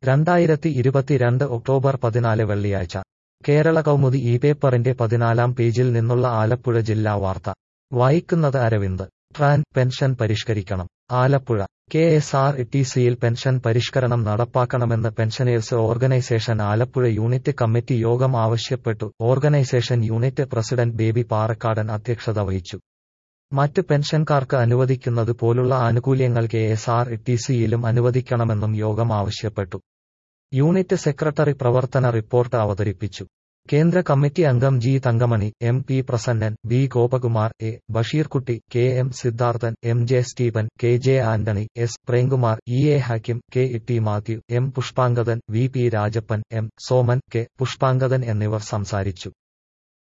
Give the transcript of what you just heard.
രണ്ടായിരത്തി ഇരുപത്തിരണ്ട് ഒക്ടോബർ പതിനാല് വെള്ളിയാഴ്ച കേരള കൗമുദി ഈ പേപ്പറിന്റെ പതിനാലാം പേജിൽ നിന്നുള്ള ആലപ്പുഴ ജില്ലാ വാർത്ത വായിക്കുന്നത് അരവിന്ദ് ട്രാൻ പെൻഷൻ പരിഷ്കരിക്കണം Alappuzha K S R T സിയിൽ പെൻഷൻ പരിഷ്കരണം നടപ്പാക്കണമെന്ന് pensioners organisation Alappuzha unit committee യോഗം ആവശ്യപ്പെട്ടു organisation unit president Baby Parakkadan അധ്യക്ഷത വഹിച്ചു മറ്റ് പെൻഷൻകാർക്ക് അനുവദിക്കുന്നത് പോലുള്ള ആനുകൂല്യങ്ങൾ കെ എസ് ആർ ടി സിയിലും അനുവദിക്കണമെന്നും യോഗം ആവശ്യപ്പെട്ടു യൂണിറ്റ് സെക്രട്ടറി പ്രവർത്തന റിപ്പോർട്ട് അവതരിപ്പിച്ചു കേന്ദ്ര കമ്മിറ്റി അംഗം G Thankamani M P Prasannan B Gopakumar A Basheerkutty K M Siddharthan M J Stephen K J Antony S Premkumar E A Hakkim K T Mathew M Pushpangadan V P Rajappan M Soman K Pushpangadan എന്നിവർ സംസാരിച്ചു